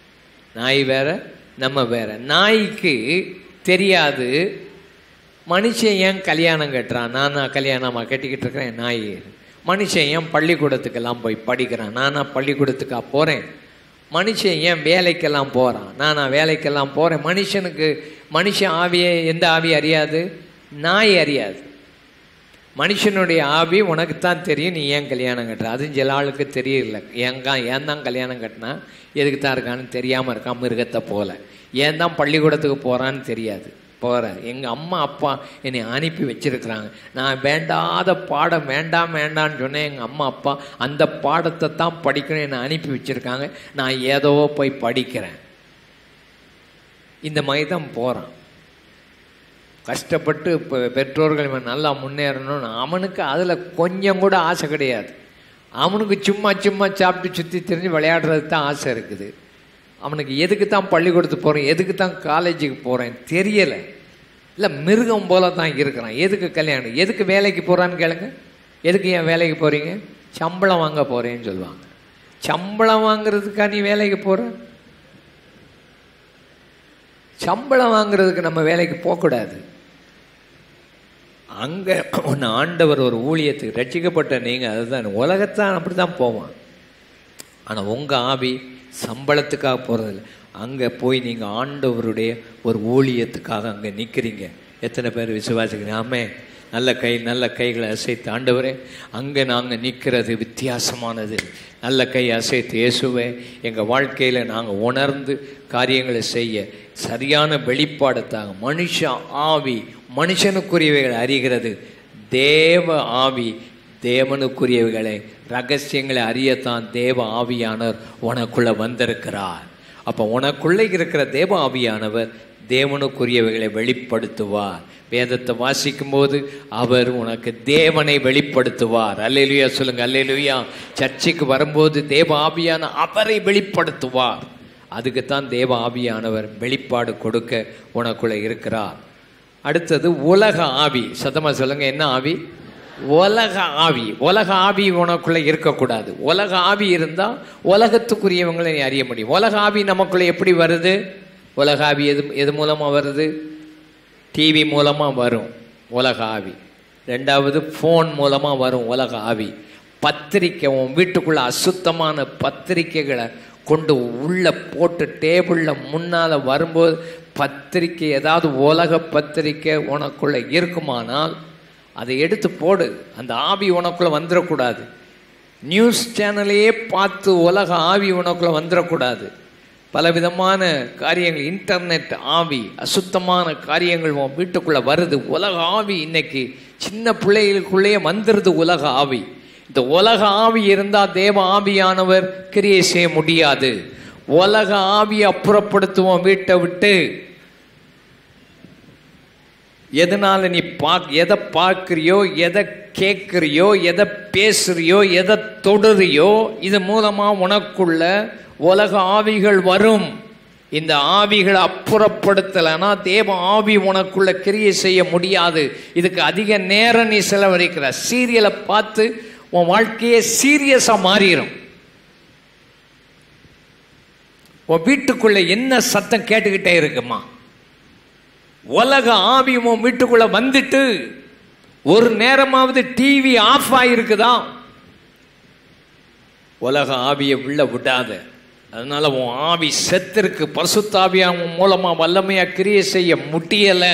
நாய் வேற நம்ம வேற நாய்க்கு தெரியாது மனுஷன் ஏன் கல்யாணம் கட்டுறான் நான் நான் கல்யாணமாக கட்டிக்கிட்டு இருக்கிறேன் நாய் மனுஷன் ஏன் பள்ளிக்கூடத்துக்கெல்லாம் போய் படிக்கிறான் நானா பள்ளிக்கூடத்துக்கா போகிறேன் மனுஷன் ஏன் வேலைக்கெல்லாம் போகிறான் நானா வேலைக்கெல்லாம் போகிறேன் மனுஷனுக்கு மனுஷன் ஆவியை எந்த ஆவி அறியாது நாய் அறியாது மனுஷனுடைய ஆவி உனக்கு தான் தெரியும் நீ ஏன் கல்யாணம் கட்டுற அதுவும் சில ஆளுக்கு தெரியல ஏங்க ஏன் தான் கல்யாணம் கட்டினா எதுக்கு தான் இருக்கான்னு தெரியாமல் இருக்கான் மிருகத்தை போல ஏன் தான் பள்ளிக்கூடத்துக்கு போகிறான்னு தெரியாது போகிற எங்கள் அம்மா அப்பா என்னை அனுப்பி வச்சிருக்கிறாங்க நான் வேண்டாத பாடம் வேண்டாம் வேண்டான்னு சொன்னேன் எங்கள் அம்மா அப்பா அந்த பாடத்தை தான் படிக்கணும் என்னை அனுப்பி வச்சுருக்காங்க நான் ஏதோ போய் படிக்கிறேன் இந்த மாதிரி தான் போகிறான் கஷ்டப்பட்டு இப்போ பெற்றோர்கள் இவன் நல்லா முன்னேறணும்னு அவனுக்கு அதில் கொஞ்சம் கூட ஆசை கிடையாது அவனுக்கு சும்மா சும்மா சாப்பிட்டு சுற்றி தெரிஞ்சு விளையாடுறது தான் ஆசை இருக்குது அவனுக்கு எதுக்கு தான் பள்ளிக்கூடத்துக்கு போகிறேன் எதுக்கு தான் காலேஜுக்கு போகிறேன் தெரியலை இல்லை மிருகம் போல தான் இருக்கிறான் எதுக்கு கல்யாணம் எதுக்கு வேலைக்கு போகிறான்னு கேளுங்க எதுக்கு ஏன் வேலைக்கு போகிறீங்க சம்பளம் வாங்க போகிறேன்னு சொல்லுவாங்க சம்பளம் வாங்குறதுக்கா நீ வேலைக்கு போகிற சம்பளம் வாங்குறதுக்கு நம்ம வேலைக்கு போகக்கூடாது அங்கே ஒன்று ஆண்டவர் ஒரு ஊழியத்துக்கு ரட்சிக்கப்பட்ட நீங்கள் அதுதான் உலகத்தான் அப்படி தான் போவான் ஆனால் உங்கள் ஆவி சம்பளத்துக்காக போகிறதில்ல அங்கே போய் நீங்கள் ஆண்டவருடைய ஒரு ஊழியத்துக்காக அங்கே நிற்கிறீங்க எத்தனை பேர் விசுவாசிக்கிறீங்க ஆமே நல்ல கை நல்ல கைகளை அசைத்து ஆண்டவரே அங்கே நாங்கள் நிற்கிறது வித்தியாசமானது நல்ல கை அசைத்து இயேசுவே எங்கள் வாழ்க்கையில் நாங்கள் உணர்ந்து காரியங்களை செய்ய சரியான வெளிப்பாடுத்தாங்க மனுஷ ஆவி மனுஷனுக்குரியவைகளை அறிகிறது தேவ ஆவி தேவனுக்குரியவைகளை ரகசியங்களை அறியத்தான் தேவ ஆவியானவர் உனக்குள்ள வந்திருக்கிறார் அப்போ உனக்குள்ளே இருக்கிற தேவ ஆவியானவர் தேவனுக்குரியவைகளை வெளிப்படுத்துவார் வேதத்தை வாசிக்கும் போது அவர் உனக்கு தேவனை வெளிப்படுத்துவார் அல்லேலுயா சொல்லுங்க அல்லேலுயா சர்ச்சைக்கு வரும்போது தேவ ஆவியான அவரை வெளிப்படுத்துவார் அதுக்குத்தான் தேவ ஆவியானவர் வெளிப்பாடு கொடுக்க உனக்குள்ள இருக்கிறார் அடுத்தது உலக ஆவி சத்தமா சொல்லுங்க என்ன ஆவி உலக ஆவி உலக ஆவி உனக்குள்ள இருக்கக்கூடாது உலக ஆவி இருந்தால் உலகத்துக்குரியவங்களை நீ அறிய முடியும் உலக ஆவி நமக்குள்ள எப்படி வருது உலக ஆவி எது எது மூலமாக வருது டிவி மூலமாக வரும் உலக ஆவி ரெண்டாவது ஃபோன் மூலமாக வரும் உலக ஆவி பத்திரிக்கை உன் வீட்டுக்குள்ள அசுத்தமான பத்திரிக்கைகளை கொண்டு உள்ள போட்டு டேபிளில் முன்னால் வரும்போது பத்திரிக்கை ஏதாவது உலக பத்திரிக்கை உனக்குள்ள இருக்குமானால் அதை எடுத்து போடு அந்த ஆவி உனக்குள்ள வந்துடக்கூடாது நியூஸ் சேனலையே பார்த்து உலக ஆவி உனக்குள்ள வந்துடக்கூடாது பலவிதமான காரியங்கள் இன்டர்நெட் ஆவி அசுத்தமான காரியங்கள் உன் வீட்டுக்குள்ள வருது உலக ஆவி இன்னைக்கு சின்ன பிள்ளைகளுக்குள்ளேயே வந்துடுது உலக ஆவி இந்த உலக ஆவி இருந்தால் தேவ ஆவியானவர் கிரியை செய்ய முடியாது உலக ஆவியை அப்புறப்படுத்துவோம் வீட்டை விட்டு எதனால நீ பாக் எதை பார்க்குறியோ எதை கேட்குறியோ எதை பேசுறியோ எதை தொடுறியோ இது மூலமா உனக்குள்ள உலக ஆவிகள் வரும் இந்த ஆவிகளை அப்புறப்படுத்தலைன்னா தேவ ஆவி உனக்குள்ள கிரியை செய்ய முடியாது இதுக்கு அதிக நேரம் நீ செலவழிக்கிற சீரியலை பார்த்து உன் வாழ்க்கையே சீரியஸா மாறிடும் உன் வீட்டுக்குள்ள என்ன சத்தம் கேட்டுக்கிட்டே இருக்குமா உலக ஆவி உன் வீட்டுக்குள்ள வந்துட்டு ஒரு நேரமாவது டிவி ஆஃப் ஆயிருக்குதா உலக ஆவியை உள்ள விடாத அதனால உன் ஆவி செத்திருக்கு பரிசுத்தாவியா உன் மூலமா வல்லமையா கிரியை செய்ய முடியல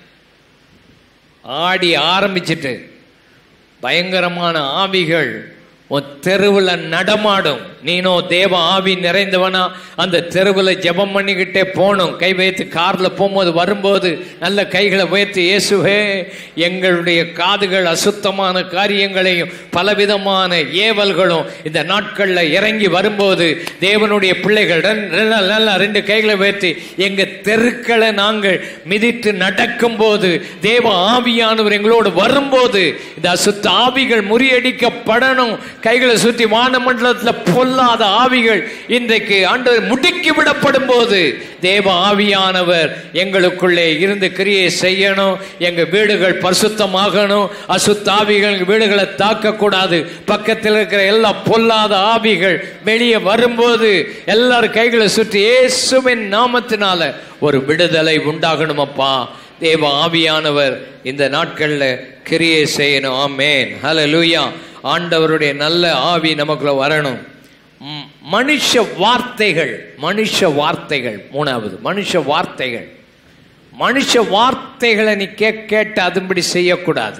ஆடி ஆரம்பிச்சிட்டு பயங்கரமான ஆவிகள் உன் தெருவில் நடமாடும் நீனோ தேவ ஆவி நிறைந்தவனா அந்த தெருவில் ஜெபம் பண்ணிக்கிட்டே போகணும் கை வைத்து காரில் போகும்போது வரும்போது நல்ல கைகளை உயர்த்தி இயேசுவே எங்களுடைய காதுகள் அசுத்தமான காரியங்களையும் பலவிதமான ஏவல்களும் இந்த நாட்களில் இறங்கி வரும்போது தேவனுடைய பிள்ளைகள் ரெண்டு- நல்லா ரெண்டு கைகளை உயர்த்தி எங்க தெருக்களை நாங்கள் மிதித்து நடக்கும் போது தேவ ஆவியானவர் எங்களோடு வரும்போது இந்த அசுத்த ஆவிகள் முறியடிக்கப்படணும் கைகளை சுற்றி வானமண்டலத்தில் பொல்லாத ஆவிகள் இன்றைக்கு ஆண்டவர் முடுக்கி விடப்படும் போது தேவ ஆவியானவர் எங்களுக்குள்ளே இருந்து கிரியை செய்யணும் எங்க வீடுகள் பரிசுத்தமாகணும் அசுத்த ஆவிகள் எங்க வீடுகளை தாக்கக்கூடாது பக்கத்தில் இருக்கிற எல்லா பொல்லாத ஆவிகள் வெளியே வரும்போது எல்லாரும் கைகளை சுற்றி இயேசுவின் நாமத்தினால ஒரு விடுதலை உண்டாகணுமப்பா தேவ ஆவியானவர் இந்த நாட்கள்ல கிரியை செய்யணும் ஆமேன் ஹalleluya ஆண்டவருடைய நல்ல ஆவி நமக்குள்ள வரணும் ம், மனுஷ வார்த்தைகள் மனுஷ வார்த்தைகள் மூணாவது மனுஷ வார்த்தைகள் மனுஷ வார்த்தைகளை நீ கே கேட்டு அதுபடி செய்யக்கூடாது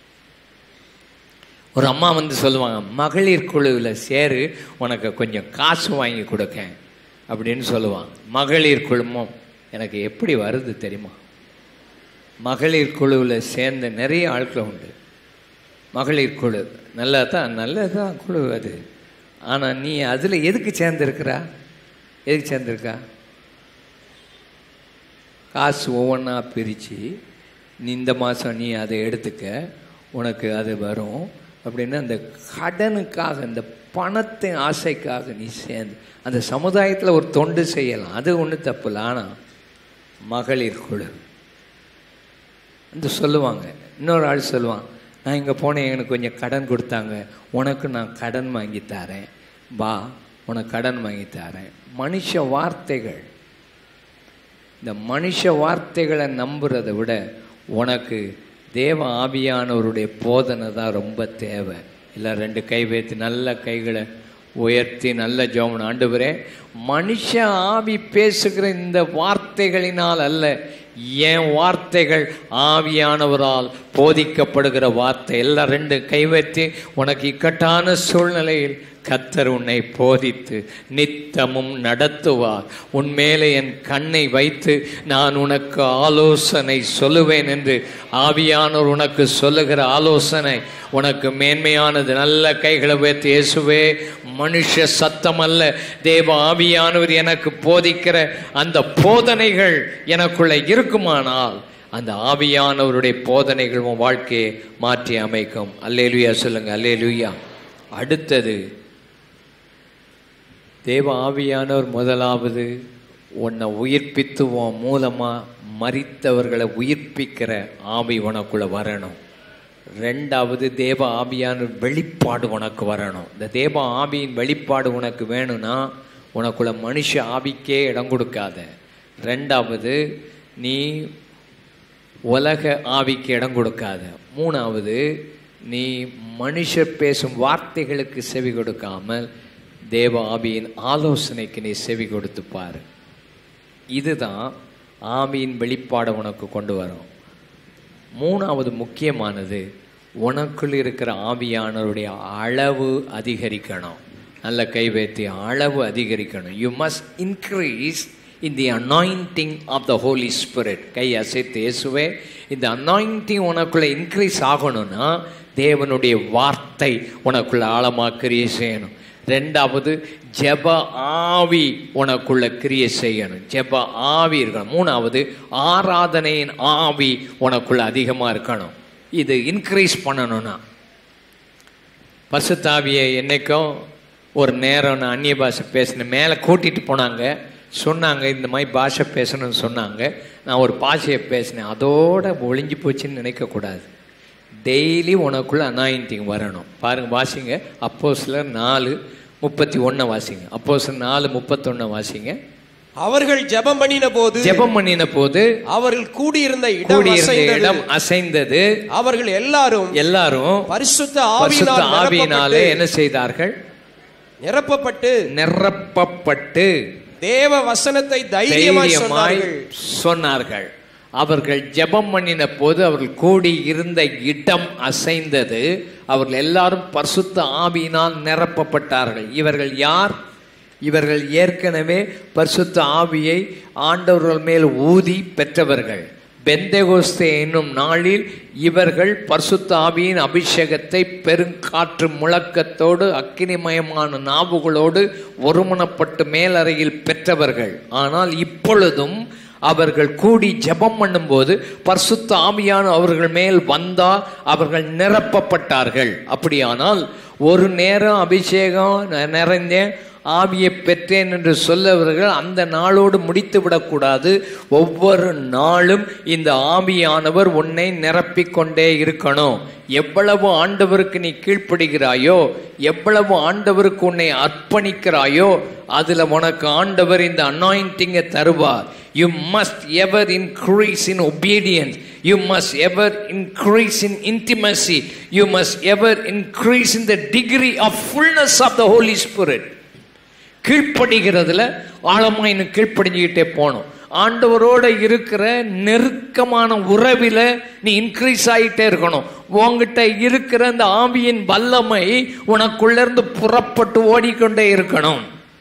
ஒரு அம்மா வந்து சொல்லுவாங்க மகளிர் குழுவில் சேரு உனக்கு கொஞ்சம் காசு வாங்கி கொடுக்கேன் அப்படின்னு சொல்லுவாங்க மகளிர் குழுமம் எனக்கு எப்படி வருது தெரியுமா மகளிர் குழுவில் சேர்ந்த நிறைய ஆட்கள் உண்டு மகளிர் குழு நல்லா தான் நல்லதான் குழு அது ஆனால் நீ அதில் எதுக்கு சேர்ந்துருக்கிறா எதுக்கு சேர்ந்துருக்கா காசு ஒவ்வொன்றா பிரித்து நீ இந்த மாதம் நீ அதை எடுத்துக்க உனக்கு அது வரும் அப்படின்னு அந்த கடனுக்காக இந்த பணத்தின் ஆசைக்காக நீ சேர்ந்து அந்த சமுதாயத்தில் ஒரு தொண்டு செய்யலாம் அது ஒன்றும் தப்பு இல்லை ஆனால் மகளிர் குழு வந்து சொல்லுவாங்க இன்னொரு ஆள் சொல்லுவான் நான் இங்கே போனேன் எனக்கு கொஞ்சம் கடன் கொடுத்தாங்க உனக்கு நான் கடன் வாங்கி தரேன் வா உனக்கு கடன் வாங்கி தரேன் மனுஷ வார்த்தைகள் இந்த மனுஷ வார்த்தைகளை நம்புறதை விட உனக்கு தேவ ஆவியானவருடைய போதனை தான் ரொம்ப தேவை இல்லை ரெண்டு கை வைத்து நல்ல கைகளை உயர்த்தி நல்ல ஜோமன் ஆண்டுவரே மனுஷ ஆவி பேசுகிற இந்த வார்த்தைகளினால் அல்ல என் வார்த்தைகள் ஆவியானவரால் போதிக்கப்படுகிற வார்த்தை எல்லாம் ரெண்டு கை வைத்து உனக்கு இக்கட்டான சூழ்நிலையில் கத்தர் உன்னை போதித்து நித்தமும் நடத்துவார் உன் மேலே என் கண்ணை வைத்து நான் உனக்கு ஆலோசனை சொல்லுவேன் என்று ஆவியானவர் உனக்கு சொல்லுகிற ஆலோசனை உனக்கு மேன்மையானது நல்ல கைகளை வைத்து இயேசுவே மனுஷ சத்தம் அல்ல தேவ ஆவியானவர் எனக்கு போதிக்கிற அந்த போதனைகள் எனக்குள்ள இருக்குமானால் அந்த ஆவியானவருடைய போதனைகள் உன் வாழ்க்கையை மாற்றி அமைக்கும் அல்லேலுயா சொல்லுங்க அல்லேலுயா அடுத்தது தேவ ஆவியானவர் முதலாவது உன்னை உயிர்ப்பித்து உன் மூலமாக மரித்தவர்களை உயிர்ப்பிக்கிற ஆவி உனக்குள்ள வரணும் ரெண்டாவது தேவ ஆவியான வெளிப்பாடு உனக்கு வரணும் இந்த தேவ ஆவியின் வெளிப்பாடு உனக்கு வேணும்னா உனக்குள்ள மனுஷ ஆவிக்கே இடம் கொடுக்காத ரெண்டாவது நீ உலக ஆவிக்கு இடம் கொடுக்காத மூணாவது நீ மனுஷர் பேசும் வார்த்தைகளுக்கு செவி கொடுக்காமல் தேவ ஆவியின் ஆலோசனைக்கு நீ செவி கொடுத்து பாரு இதுதான் ஆவியின் வெளிப்பாடை உனக்கு கொண்டு வரும் மூணாவது முக்கியமானது உனக்குள் இருக்கிற ஆவியானவருடைய அளவு அதிகரிக்கணும் நல்ல கை வைத்து அளவு அதிகரிக்கணும் you must increase in the anointing of the Holy Spirit கை அசைத்து இயேசுவே இந்த அனாயிண்டிங் உனக்குள்ள இன்க்ரீஸ் ஆகணும்னா தேவனுடைய வார்த்தை உனக்குள்ள ஆழமாக கிரியை செய்யணும் ரெண்டாவது ஜெப ஆவி உனக்குள்ள கிரியை செய்யணும் ஜெப ஆவி இருக்கணும் மூணாவது ஆராதனையின் ஆவி உனக்குள்ள அதிகமாக இருக்கணும் இது இன்க்ரீஸ் பண்ணணும்னா பசுத்தாவியை என்னைக்கும் ஒரு நேரம் நான் அந்நிய பாஷை பேசினேன் மேலே கூட்டிகிட்டு போனாங்க சொன்னாங்க இந்த மாதிரி பாஷை பேசணும்னு சொன்னாங்க நான் ஒரு பாஷையை பேசினேன் அதோட ஒளிஞ்சு போச்சுன்னு நினைக்கக்கூடாது டெய்லி உனக்குள்ள அனாயிண்டிங் வரணும் பாருங்க வாசிங்க அப்போ சிலர் நாலு முப்பத்தி ஒன்றை வாசிங்க அப்போ சிலர் நாலு முப்பத்தொன்னை வாசிங்க அவர்கள் ஜெபம் பண்ணின போது ஜெபம் பண்ணின போது அவர்கள் கூடியிருந்த இடம் கூடியிருந்த அசைந்தது. இடம் அசைந்தது அவர்கள் எல்லாரும் எல்லாரும் பரிசுத்த பரிசுத்த ஆவியினால் ஆவியினாலே நிரப்பப்பட்டு- என்ன செய்தார்கள் நிரப்பப்பட்டு நிரப்பப்பட்டு தேவ வசனத்தை தைரியமாய் தைரியமாய் சொன்னார்கள் சொன்னார்கள் அவர்கள் ஜெபம் பண்ணின போது அவர்கள் கூடி இருந்த இடம் அசைந்தது அவர்கள் எல்லாரும் பரிசுத்த ஆவியினால் நிரப்பப்பட்டார்கள் இவர்கள் யார் இவர்கள் ஏற்கனவே பரிசுத்த ஆவியை ஆண்டவர்கள் மேல் ஊதி பெற்றவர்கள் பெந்தேகோஸ்தே என்னும் நாளில் இவர்கள் பரிசுத்த ஆவியின் அபிஷேகத்தை பெருங்காற்று முழக்கத்தோடு அக்கினிமயமான நாவுகளோடு ஒருமனப்பட்டு மேலறையில் பெற்றவர்கள் ஆனால் இப்பொழுதும் அவர்கள் கூடி ஜெபம் பண்ணும்போது பரிசுத்த ஆவியான அவர்கள் மேல் வந்தால் அவர்கள் நிரப்பப்பட்டார்கள் அப்படியானால் ஒரு நேரம் அபிஷேகம் ந- நிறைந்தேன் ஆவியை பெற்றேன் என்று சொல்லவர்கள் அந்த நாளோடு முடித்து விடக்கூடாது ஒவ்வொரு நாளும் இந்த ஆவியானவர் உன்னை நிரப்பிக் கொண்டே இருக்கணும் எவ்வளவு ஆண்டவருக்கு நீ கீழ்ப்படுகிறாயோ எவ்வளவு ஆண்டவருக்கு உன்னை அர்ப்பணிக்கிறாயோ அதுல உனக்கு ஆண்டவர் இந்த அனாயிண்டிங்கை தருவார் you must ever increase in obedience you must ever increase in intimacy you must ever increase in the degree of fullness of the Holy Spirit கீழ்ப்படுகிறதுல ஆழமா இன்னும் கீழ்ப்படிஞ்சுக்கிட்டே போகணும் ஆண்டவரோட இருக்கிற நெருக்கமான உறவில நீ இன்க்ரீஸ் ஆகிட்டே இருக்கணும் உன்கிட்ட இருக்கிற அந்த ஆவியின் வல்லமை உனக்குள்ள இருந்து புறப்பட்டு ஓடிக்கொண்டே இருக்கணும்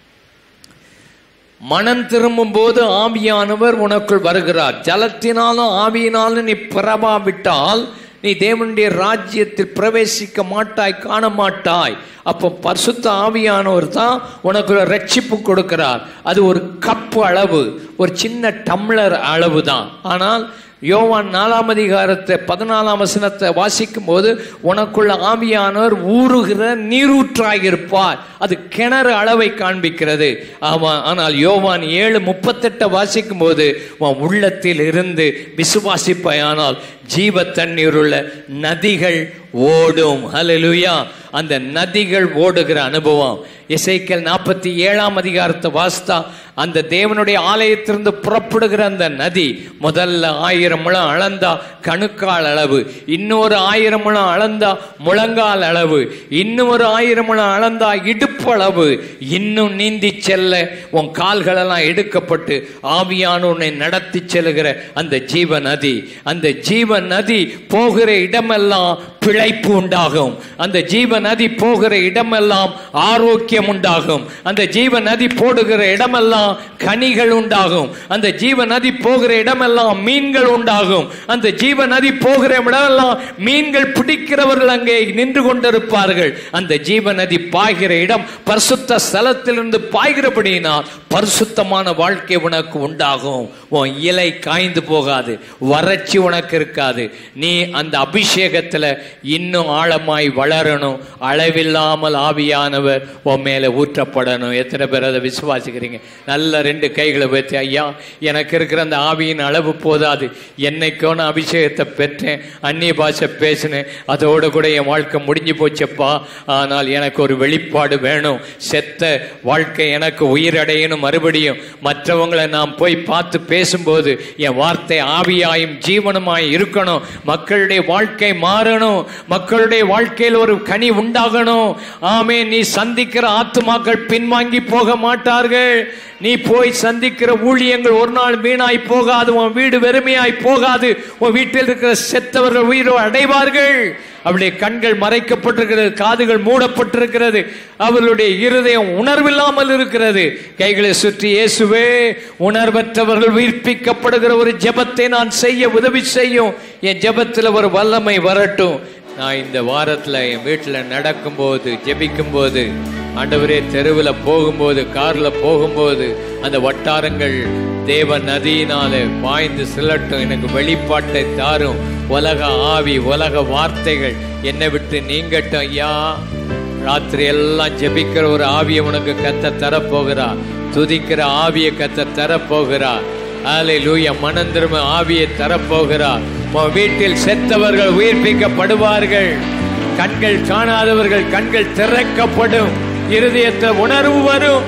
மனம் திரும்பும் போது ஆவியானவர் உனக்குள் வருகிறார் ஜலத்தினாலும் ஆவியினாலும் நீ பிறவாவிட்டால் நீ தேவனுடைய ராஜ்யத்தில் பிரவேசிக்க மாட்டாய் காண மாட்டாய் அப்போ பரிசுத்த ஆவியானவர் தான் உனக்கு ஒரு ரட்சிப்பு கொடுக்கிறார் அது ஒரு கப்பு அளவு ஒரு சின்ன டம்ளர் அளவு தான் ஆனால் யோவான் நாலாம் அதிகாரத்தை பதினாலாம் வசனத்தை வாசிக்கும் போது உனக்குள்ள ஆவியானவர் ஊறுகிற நீரூற்றாயிருப்பார் அது கிணறு அளவை காண்பிக்கிறது ஆமா ஆனால் யோவான் ஏழு முப்பத்தெட்டை வாசிக்கும் போது உன் உள்ளத்தில் இருந்து விசுவாசிப்பாயானால் ஜீவ தண்ணீர் உள்ள நதிகள் ஓடும் ஹalleluya அந்த நதிகள் ஓடுகிற அனுபவம் இசைக்கல் நாற்பத்தி ஏழாம் அதிகாரத்தை வாஸ்தா அந்த தேவனுடைய ஆலயத்திலிருந்து புறப்படுகிற அந்த நதி முதல்ல ஆயிரம் முழம் அளந்தா கணுக்கால் அளவு இன்னொரு ஆயிரம் முழம் அளந்தா முழங்கால் அளவு இன்னொரு ஆயிரம் முழம் அளந்தா இடுப்பு அளவு இன்னும் நீந்தி செல்ல உன் கால்களெல்லாம் எடுக்கப்பட்டு ஆவியான உன்னை நடத்தி செல்லுகிற அந்த ஜீவ நதி அந்த ஜீவ நதி போகிற இடமெல்லாம் பிழைப்பு உண்டாகும் அந்த ஜீவ நதி போகிற இடமெல்லாம் ஆரோக்கியம் உண்டாகும் அந்த ஜீவ நதி போடுகிற இடமெல்லாம் கனிகள் உண்டாகும் அந்த ஜீவ நதி போகிற இடமெல்லாம் மீன்கள் உண்டாகும் அந்த ஜீவ நதி போகிற இடமெல்லாம் மீன்கள் பிடிக்கிறவர்கள் அங்கே நின்று கொண்டிருப்பார்கள் அந்த ஜீவ நதி பாய்கிற இடம் பரிசுத்த ஸ்தலத்திலிருந்து பாய்கிறபடியினால் பரிசுத்தமான வாழ்க்கை உனக்கு உண்டாகும் உன் இலை காய்ந்து போகாது வறட்சி உனக்கு இருக்காது நீ அந்த அபிஷேகத்துல இன்னும் ஆழமாய் வளரணும் அளவில்லாமல் ஆவியானவர் உன் மேல ஊற்றப்படணும் எத்தனை பேர் அதை விசுவாசிக்கிறீங்க நல்ல ரெண்டு கைகளை வச்சு ஐயா எனக்கு இருக்கிற அந்த ஆவியின் அளவு போதாது என்னைக்கோன அபிஷேகத்தை பெற்றேன் அந்நிய பாஷை பேசினேன் அதோட கூட என் வாழ்க்கை முடிஞ்சு போச்சப்பா ஆனால் எனக்கு ஒரு வெளிப்பாடு வேணும் செத்த வாழ்க்கை எனக்கு உயிரடையணும் மறுபடியும் மற்றவங்களை நாம் போய் பார்த்து பேசும்போது என் வார்த்தை ஆவியாயும் ஜீவனுமாய் இருக்கணும் மக்களுடைய வாழ்க்கை மாறணும் மக்களுடைய வாழ்க்கையில் ஒரு கனி உண்டாகணும் ஆமே நீ சந்திக்கிற ஆத்துமாக்கள் பின்வாங்கி போக மாட்டார்கள் நீ போய் சந்திக்கிற ஊழியங்கள் ஒரு நாள் வீணாய் போகாது உன் வீடு வெறுமையாய் போகாது உன் வீட்டில் இருக்கிற செத்தவர்கள் உயிரோ அடைவார்கள் அவருடைய கண்கள் மறைக்கப்பட்டிருக்கிறது காதுகள் மூடப்பட்டிருக்கிறது அவர்களுடைய இருதயம் உணர்வில்லாமல் இருக்கிறது கைகளை சுற்றி இயேசுவே உணர்வற்றவர்கள் உயிர்ப்பிக்கப்படுகிற ஒரு ஜெபத்தை நான் செய்ய உதவி செய்யும் என் ஜெபத்தில் ஒரு வல்லமை வரட்டும் நான் இந்த வாரத்தில் என் வீட்டில் நடக்கும்போது ஜெபிக்கும்போது ஆண்டவரே தெருவில் போகும்போது காரில் போகும்போது அந்த வட்டாரங்கள் தேவ நதியினாலே பாய்ந்து செல்லட்டும் எனக்கு வெளிப்பாட்டை தாரும் உலக ஆவி உலக வார்த்தைகள் என்னை விட்டு நீங்கட்டும் ஐயா ராத்திரி எல்லாம் ஜெபிக்கிற ஒரு ஆவியை உனக்கு கத்த தரப்போகிறா துதிக்கிற ஆவியை கத்த தரப்போகிறா ஆலை லூய மனந்திரும ஆவியை தரப்போகிறார் உன் வீட்டில் செத்தவர்கள் உயிர்ப்பிக்கப்படுவார்கள் கண்கள் காணாதவர்கள் கண்கள் திறக்கப்படும் இருதயத்தில் உணர்வு வரும்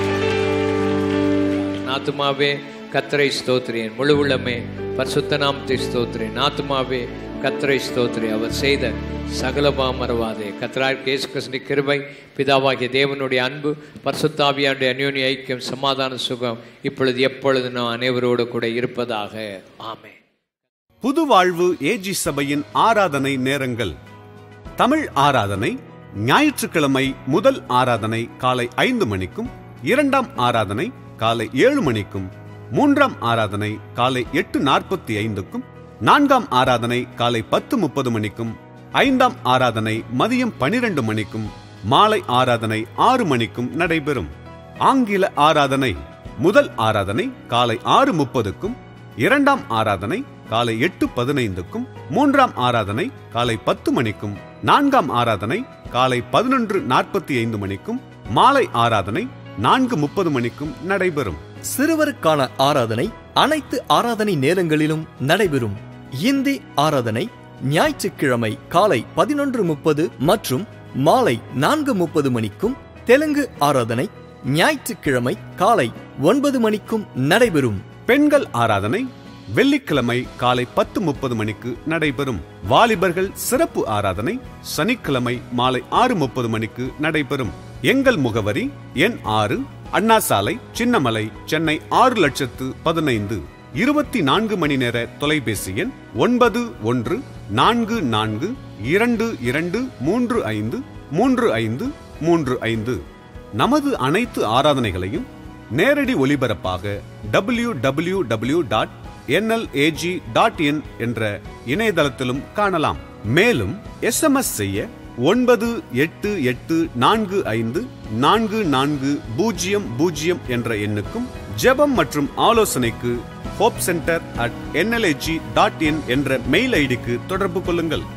நாத்துமாவே கத்தரை ஸ்தோத்திரேன் முழு உள்ளமே பரிசுத்த நாமத்தை ஸ்தோத்திரேன் நாத்துமாவே கத்தரை ஸ்தோத்திரே அவர் செய்த சகலமா மறவாதே கத்தரார் கேசு கிருஷ்ணி கிருபை பிதாவாகிய தேவனுடைய அன்பு பரிசுத்தாவியானுடைய அந்யோன்ய ஐக்கியம் சமாதான சுகம் இப்பொழுது எப்பொழுது நான் அனைவரோடு கூட இருப்பதாக ஆமே புது வாழ்வு ஏஜி சபையின் ஆராதனை நேரங்கள் தமிழ் ஆராதனை ஞாயிற்றுக்கிழமை முதல் ஆராதனை காலை ஐந்து மணிக்கும் இரண்டாம் ஆராதனை காலை ஏழு மணிக்கும் மூன்றாம் ஆராதனை காலை எட்டு நாற்பத்தி ஐந்துக்கும் நான்காம் ஆராதனை காலை பத்து முப்பது மணிக்கும் ஐந்தாம் ஆராதனை மதியம் பனிரெண்டு மணிக்கும் மாலை ஆராதனை ஆறு மணிக்கும் நடைபெறும் ஆங்கில ஆராதனை முதல் ஆராதனை காலை ஆறு முப்பதுக்கும் இரண்டாம் ஆராதனை காலை எட்டு பதினைந்துக்கும் மூன்றாம் ஆராதனை காலை பத்து மணிக்கும் நான்காம் ஆராதனை காலை பதினொன்று நாற்பத்தி ஐந்து மணிக்கும் மாலை ஆராதனை நான்கு முப்பது மணிக்கும் நடைபெறும் சிறுவருக்கான ஆராதனை அனைத்து ஆராதனை நேரங்களிலும் நடைபெறும் இந்தி ஆராதனை ஞாயிற்றுக்கிழமை காலை பதினொன்று முப்பது மற்றும் மாலை நான்கு முப்பது மணிக்கும் தெலுங்கு ஆராதனை ஞாயிற்றுக்கிழமை காலை ஒன்பது மணிக்கும் நடைபெறும் பெண்கள் ஆராதனை வெள்ளிக்கிழமை காலை பத்து முப்பது மணிக்கு நடைபெறும் வாலிபர்கள் சிறப்பு ஆராதனை சனிக்கிழமை மாலை ஆறு முப்பது மணிக்கு நடைபெறும் எங்கள் முகவரி எண் ஆறு அண்ணா சாலை சின்னமலை சென்னை ஆறு லட்சத்து பதினைந்து இருபத்தி நான்கு மணி நேர தொலைபேசி எண் ஒன்பது ஒன்று நான்கு நான்கு இரண்டு இரண்டு மூன்று ஐந்து மூன்று ஐந்து மூன்று ஐந்து நமது அனைத்து ஆராதனைகளையும் நேரடி ஒலிபரப்பாக W W W dot NLAG dot in என்ற இணையதளத்திலும் காணலாம் மேலும் எஸ்எம்எஸ் செய்ய ஒன்பது எட்டு எட்டு நான்கு ஐந்து நான்கு நான்கு பூஜ்ஜியம் பூஜ்ஜியம் என்ற எண்ணுக்கும் ஜெபம் மற்றும் ஆலோசனைக்கு hope centre at NLAG dot in என்ற மெயில் ஐடிக்கு தொடர்பு கொள்ளுங்கள்